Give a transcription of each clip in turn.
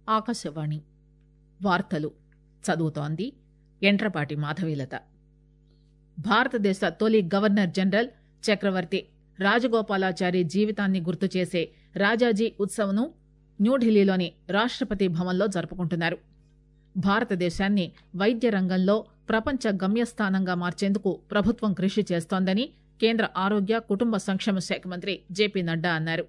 ఆకాశవాణి వార్తలు చదువుతోంది ఎంట్రపాటి మాధవీలత భారతదేశ తొలి గవర్నర్ జనరల్ చక్రవర్తి రాజగోపాలాచారి జీవితాన్ని గుర్తుచేసే రాజాజీ ఉత్సవ్ను న్యూఢిల్లీలోని రాష్టపతి భవన్లో జరుపుకుంటున్నారు భారతదేశాన్ని వైద్య రంగంలో ప్రపంచ గమ్యస్థానంగా మార్చేందుకు ప్రభుత్వం కృషి చేస్తోందని కేంద్ర ఆరోగ్య కుటుంబ సంక్షేమ శాఖ మంత్రి జేపీ నడ్డా అన్నారు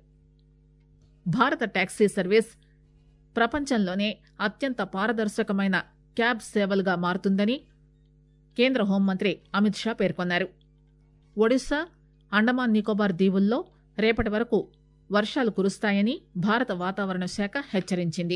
భారత టాక్సీ సర్వీస్ ప్రపంచంలోనే అత్యంత పారదర్శకమైన క్యాబ్ సేవలుగా మారుతుందని కేంద్ర హోంమంత్రి అమిత్ షా పేర్కొన్నారు ఒడిశా అండమాన్ నికోబార్ దీవుల్లో రేపటి వరకు వర్షాలు కురుస్తాయని భారత వాతావరణ శాఖ హెచ్చరించింది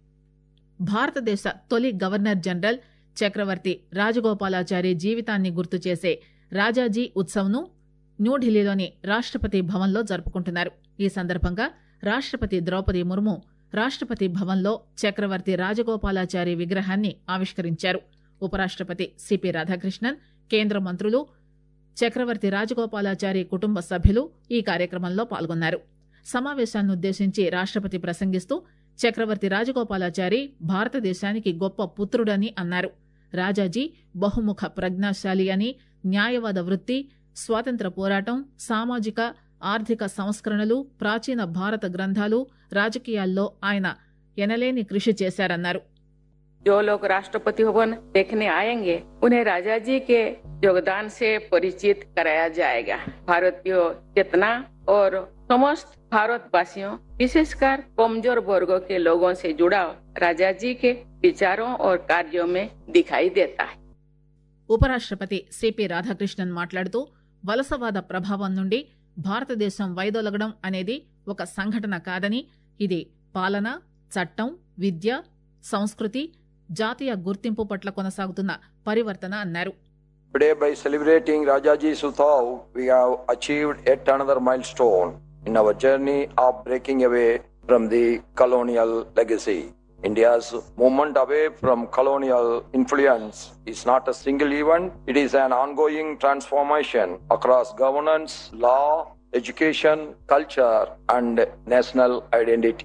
భారతదేశ తొలి గవర్నర్ జనరల్ చక్రవర్తి రాజగోపాలాచారి జీవితాన్ని గుర్తు చేసే రాజాజీ ఉత్సవ్ను న్యూఢిల్లీలోని రాష్టపతి భవన్లో జరుపుకుంటున్నారు ఈ సందర్భంగా రాష్టపతి ద్రౌపది ముర్ము రాష్టపతి భవన్లో చక్రవర్తి రాజగోపాలాచారి విగ్రహాన్ని ఆవిష్కరించారు ఉపరాష్టపతి సిపి రాధాకృష్ణన్ కేంద్ర మంత్రులు చక్రవర్తి రాజగోపాలాచారి కుటుంబ సభ్యులు ఈ కార్యక్రమంలో పాల్గొన్నారు సమావేశాన్నుద్దేశించి రాష్టపతి ప్రసంగిస్తూ చక్రవర్తి రాజగోపాలాచారి భారతదేశానికి గొప్ప పుత్రుడని అన్నారు రాజాజీ బహుముఖ ప్రజ్ఞాశాలి అని న్యాయవాద వృత్తి స్వాతంత్ర పోరాటం సామాజిక ఆర్థిక సంస్కరణలు ప్రాచీన భారత గ్రంథాలు రాజకీయాల్లో ఆయన ఎనలేని కృషి చేశారన్నారు जो लोग राष्ट्रपति भवन देखने आएंगे उन्हें राजा जी के योगदान से परिचित कराया जाएगा भारतीय चेतना और समस्त भारतवासियों विशेषकर कमजोर वर्गों के लोगों से जुड़ाव राजा जी के विचारों और कार्यों में दिखाई देता है ఉపరాష్టపతి సిపి రాధాకృష్ణన్ మాట్లాడుతూ వలసవాద ప్రభావం నుండి భారతదేశం వైదొలగడం అనేది ఒక సంఘటన కాదని ఇది పాలన చట్టం విద్య సంస్కృతి జాతీయ గుర్తింపు పట్ల కొనసాగుతున్న పరివర్తన అన్నారు Today, by celebrating Rajaji's Utsav, we have achieved yet another milestone in our journey of breaking away from the colonial legacy. India's movement away from colonial influence is not a single event, it is an ongoing transformation across governance, law, education, culture, and national identity.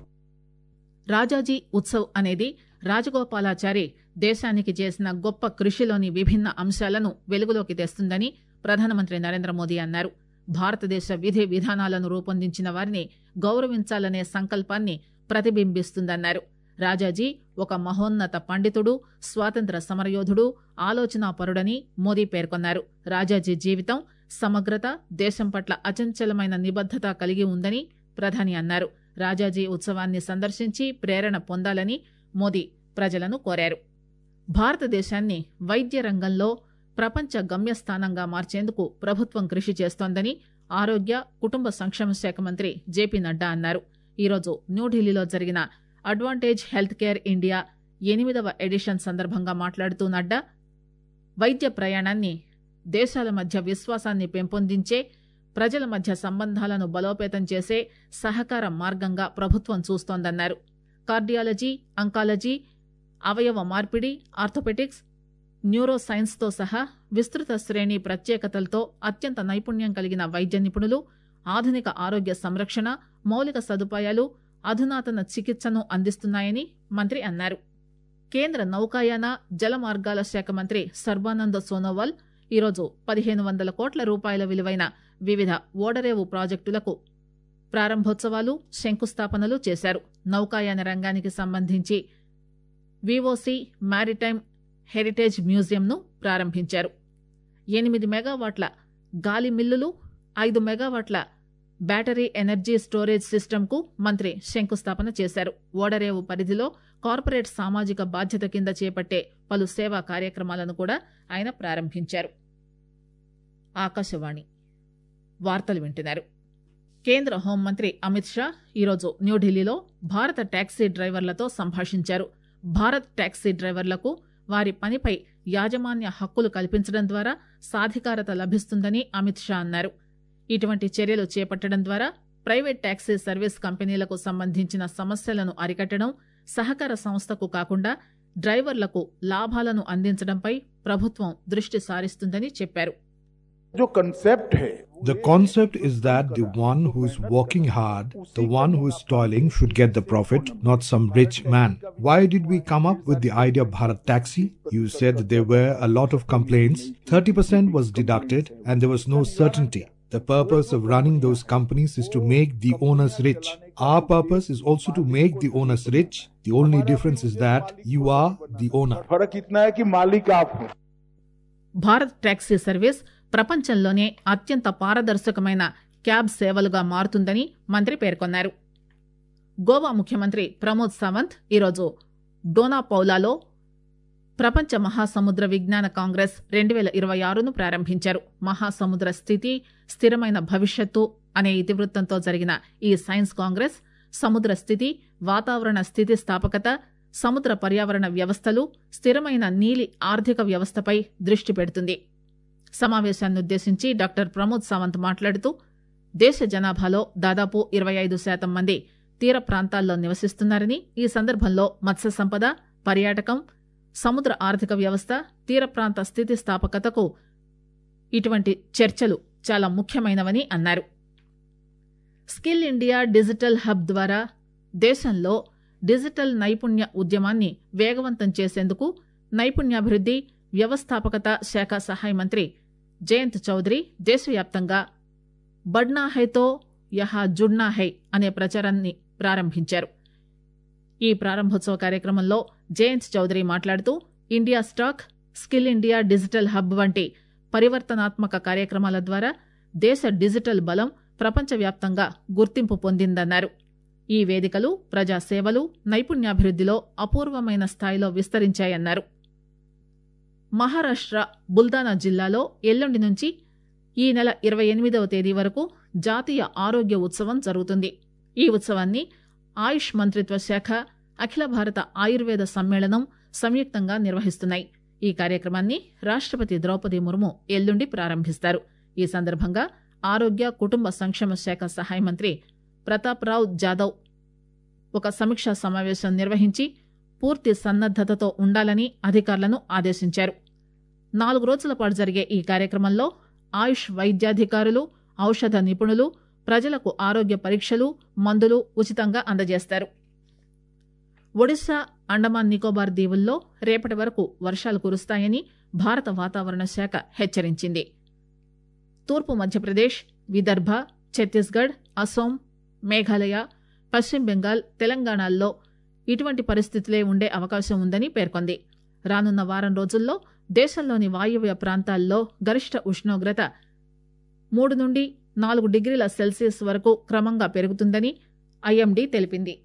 Rajaji Utsav అనేది రాజగోపాలాచారి దేశానికి చేసిన గొప్ప కృషిలోని విభిన్న అంశాలను వెలుగులోకి తెస్తుందని ప్రధానమంత్రి నరేంద్ర మోదీ అన్నారు భారతదేశ విధి విధానాలను రూపొందించిన వారిని గౌరవించాలనే సంకల్పాన్ని ప్రతిబింబిస్తుందన్నారు రాజాజీ ఒక మహోన్నత పండితుడు స్వాతంత్ర సమరయోధుడు ఆలోచనాపరుడని మోదీ పేర్కొన్నారు రాజాజీ జీవితం సమగ్రత దేశం పట్ల అచంచలమైన నిబద్దత కలిగి ఉందని ప్రధాని అన్నారు రాజాజీ ఉత్సవాన్ని సందర్శించి ప్రేరణ పొందాలని మోదీ ప్రజలను కోరారు భారతదేశాన్ని వైద్య రంగంలో ప్రపంచ గమ్యస్థానంగా మార్చేందుకు ప్రభుత్వం కృషి చేస్తోందని ఆరోగ్య కుటుంబ సంక్షేమ శాఖ మంత్రి జేపీ నడ్డా అన్నారు ఈరోజు న్యూఢిల్లీలో జరిగిన అడ్వాంటేజ్ హెల్త్ కేర్ ఇండియా ఎనిమిదవ ఎడిషన్ సందర్భంగా మాట్లాడుతూ నడ్డా వైద్య ప్రయాణాన్ని దేశాల మధ్య విశ్వాసాన్ని పెంపొందించే ప్రజల మధ్య సంబంధాలను బలోపేతం చేసే సహకార మార్గంగా ప్రభుత్వం చూస్తోందన్నారు కార్డియాలజీ అంకాలజీ అవయవ మార్పిడి ఆర్థోపెటిక్స్ న్యూరో సైన్స్తో సహా విస్తృత శ్రేణి ప్రత్యేకతలతో అత్యంత నైపుణ్యం కలిగిన వైద్య నిపుణులు ఆధునిక ఆరోగ్య సంరక్షణ మౌలిక సదుపాయాలు అధునాతన చికిత్సను అందిస్తున్నాయని మంత్రి అన్నారు కేంద్ర నౌకాయాన జల మార్గాల శాఖ మంత్రి సర్బానంద సోనోవాల్ ఈరోజు పదిహేను వందల కోట్ల రూపాయల విలువైన వివిధ ఓడరేవు ప్రాజెక్టులకు ప్రారంభోత్సవాలు శంకుస్థాపనలు చేశారు నౌకాయాన రంగానికి సంబంధించి వివోసి మారిటైమ్ హెరిటేజ్ మ్యూజియంను ప్రారంభించారు ఎనిమిది మెగావాట్ల గాలి మిల్లులు ఐదు మెగావాట్ల బ్యాటరీ ఎనర్జీ స్టోరేజ్ సిస్టమ్కు మంత్రి శంకుస్థాపన చేశారు ఓడరేవు పరిధిలో కార్పొరేట్ సామాజిక బాధ్యత కింద చేపట్టే పలు సేవా కార్యక్రమాలను కూడా ఆయన ప్రారంభించారు ఆకాశవాణి వార్తలు వింటున్నారు కేంద్ర హోంమంత్రి అమిత్ షా ఈరోజు న్యూఢిల్లీలో భారత టాక్సీ డ్రైవర్లతో సంభాషించారు భారత్ టాక్సీ డ్రైవర్లకు వారి పనిపై యాజమాన్య హక్కులు కల్పించడం ద్వారా సాధికారత లభిస్తుందని అమిత్ షా అన్నారు ఇటువంటి చర్యలు చేపట్టడం ద్వారా ప్రైవేట్ టాక్సీ సర్వీస్ కంపెనీలకు సంబంధించిన సమస్యలను అరికట్టడం సహకార సంస్థకు కాకుండా డ్రైవర్లకు లాభాలను అందించడంపై ప్రభుత్వం దృష్టి సారిస్తుందని చెప్పారు जो कंसेप्ट है The concept is that the one who is working hard, the one who is toiling, should get the profit, not some rich man. Why did we come up with the idea of Bharat Taxi? You said that there were a lot of complaints. 30% was deducted and there was no certainty. The purpose of running those companies is to make the owners rich. Our purpose is also to make the owners rich. The only difference is that you are the owner. फर्क इतना है कि मालिक आप हो Bharat taxi service ప్రపంచంలోనే అత్యంత పారదర్శకమైన cab సేవలుగా మారుతుందని మంత్రి పేర్కొన్నారు గోవా ముఖ్యమంత్రి ప్రమోద్ సావంత్ ఈరోజు డోనాపౌలాలో ప్రపంచ మహాసముద్ర విజ్ఞాన కాంగ్రెస్ రెండు వేల ఇరవై ఆరును ప్రారంభించారు మహాసముద్ర స్థితి స్థిరమైన భవిష్యత్తు అనే ఇతివృత్తంతో జరిగిన ఈ సైన్స్ కాంగ్రెస్ సముద్ర స్థితి వాతావరణ స్థితిస్థాపకత సముద్ర పర్యావరణ వ్యవస్థలు స్థిరమైన నీలి ఆర్థిక వ్యవస్థపై దృష్టి పెడుతుంది సమావేశాన్నుద్దేశించి డాక్టర్ ప్రమోద్ సావంత్ మాట్లాడుతూ దేశ జనాభాలో దాదాపు ఇరవై ఐదు శాతం మంది తీర ప్రాంతాల్లో నివసిస్తున్నారని ఈ సందర్భంలో మత్స్య సంపద పర్యాటకం సముద్ర ఆర్థిక వ్యవస్థ తీర ప్రాంత స్థితిస్థాపకతకు ఇటువంటి చర్చలు చాలా ముఖ్యమైనవని అన్నారు స్కిల్ ఇండియా డిజిటల్ హబ్ ద్వారా దేశంలో డిజిటల్ నైపుణ్య ఉద్యమాన్ని వేగవంతం చేసేందుకు నైపుణ్యాభివృద్ది వ్యవస్థాపకత శాఖ సహాయ మంత్రి జయంత్ చౌదరి దేశవ్యాప్తంగా బడ్నా హైతో యహా జుడ్నా హై అనే ప్రచారాన్ని ప్రారంభించారు ఈ ప్రారంభోత్సవ కార్యక్రమంలో జయంత్ చౌదరి మాట్లాడుతూ India stack skill India digital hub వంటి పరివర్తనాత్మక కార్యక్రమాల ద్వారా దేశ డిజిటల్ బలం ప్రపంచవ్యాప్తంగా గుర్తింపు పొందిందన్నారు ఈ వేదికలు ప్రజాసేవలు నైపుణ్యాభివృద్దిలో అపూర్వమైన స్థాయిలో విస్తరించాయన్నారు మహారాష్ట్ర బుల్దానా జిల్లాలో ఎల్లుండి నుంచి ఈ నెల ఇరవై ఎనిమిదవ తేదీ వరకు జాతీయ ఆరోగ్య ఉత్సవం జరుగుతుంది ఈ ఉత్సవాన్ని ఆయుష్ మంత్రిత్వ శాఖ అఖిల భారత ఆయుర్వేద సమ్మేళనం సంయుక్తంగా నిర్వహిస్తున్నాయి ఈ కార్యక్రమాన్ని రాష్ట్రపతి ద్రౌపది ముర్ము ఎల్లుండి ప్రారంభిస్తారు ఈ సందర్భంగా ఆరోగ్య కుటుంబ సంక్షేమ శాఖ సహాయ మంత్రి ప్రతాప్ రావ్ జాదవ్ ఒక సమీక్షా సమావేశం నిర్వహించి పూర్తి సన్నద్దతతో ఉండాలని అధికారులను ఆదేశించారు నాలుగు రోజుల పాటు జరిగే ఈ కార్యక్రమంలో ఆయుష్ వైద్యాధికారులు ఔషధ నిపుణులు ప్రజలకు ఆరోగ్య పరీక్షలు మందులు ఉచితంగా అందజేస్తారు ఒడిశా అండమాన్ నికోబార్ దీవుల్లో రేపటి వరకు వర్షాలు కురుస్తాయని భారత వాతావరణ శాఖ హెచ్చరించింది తూర్పు మధ్యప్రదేశ్ విదర్భ ఛత్తీస్గఢ్ అసోం మేఘాలయ పశ్చిమ బెంగాల్ తెలంగాణల్లో ఇటువంటి పరిస్థితులే ఉండే అవకాశం ఉందని పేర్కొంది రానున్న వారం రోజుల్లో దేశంలోని వాయువ్య ప్రాంతాల్లో గరిష్ట ఉష్ణోగ్రత మూడు నుండి నాలుగు డిగ్రీల సెల్సియస్ వరకు క్రమంగా పెరుగుతుందని ఐఎండీ తెలిపింది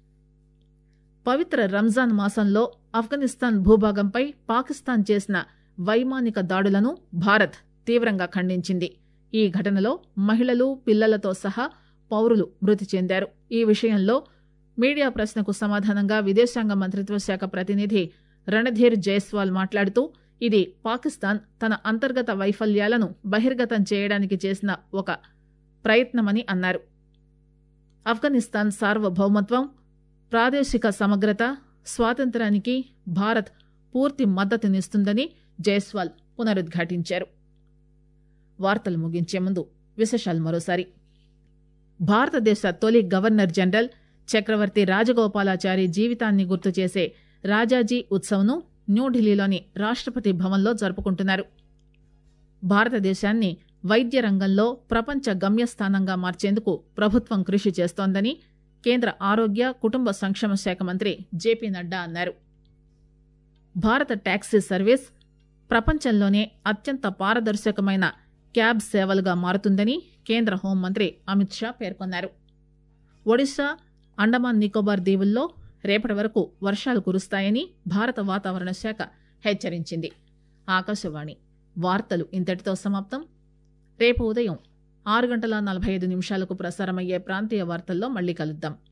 పవిత్ర రంజాన్ మాసంలో ఆఫ్ఘనిస్తాన్ భూభాగంపై పాకిస్తాన్ చేసిన వైమానిక దాడులను భారత్ తీవ్రంగా ఖండించింది ఈ ఘటనలో మహిళలు పిల్లలతో సహా పౌరులు మృతి చెందారు ఈ విషయంలో మీడియా ప్రశ్నకు సమాధానంగా విదేశాంగ మంత్రిత్వ శాఖ ప్రతినిధి రణధీర్ జైస్వాల్ మాట్లాడుతూ ఇది పాకిస్తాన్ తన అంతర్గత వైఫల్యాలను బహిర్గతం చేయడానికి చేసిన ఒక ప్రయత్నమని అన్నారు ఆఫ్ఘనిస్తాన్ సార్వభౌమత్వం ప్రాదేశిక సమగ్రత స్వాతంత్రానికి భారత్ పూర్తి మద్దతునిస్తుందని జైస్వాల్ పునరుద్ఘాటించారు వార్తలు ముగించే ముందు విశేషాలు మరోసారి భారతదేశ తొలి గవర్నర్ జనరల్ చక్రవర్తి రాజగోపాలాచారి జీవితాన్ని గుర్తు చేసే రాజాజీ ఉత్సవ్ను న్యూఢిల్లీలోని రాష్ట్రపతి భవన్లో జరుపుకుంటున్నారు భారతదేశాన్ని వైద్య రంగంలో ప్రపంచ గమ్యస్థానంగా మార్చేందుకు ప్రభుత్వం కృషి చేస్తోందని కేంద్ర ఆరోగ్య కుటుంబ సంక్షేమ శాఖ మంత్రి జేపీ నడ్డా అన్నారు భారత టాక్సీ సర్వీస్ ప్రపంచంలోనే అత్యంత పారదర్శకమైన క్యాబ్ సేవలుగా మారుతుందని కేంద్ర హోంమంత్రి అమిత్ షా పేర్కొన్నారు ఒడిశా అండమాన్ నికోబార్ దీవుల్లో రేపటి వరకు వర్షాలు కురుస్తాయని భారత వాతావరణ శాఖ హెచ్చరించింది ఆకాశవాణి వార్తలు ఇంతటితో సమాప్తం రేపు ఉదయం ఆరు గంటల నలభై ఐదు నిమిషాలకు ప్రసారమయ్యే ప్రాంతీయ వార్తల్లో మళ్ళీ కలుద్దాం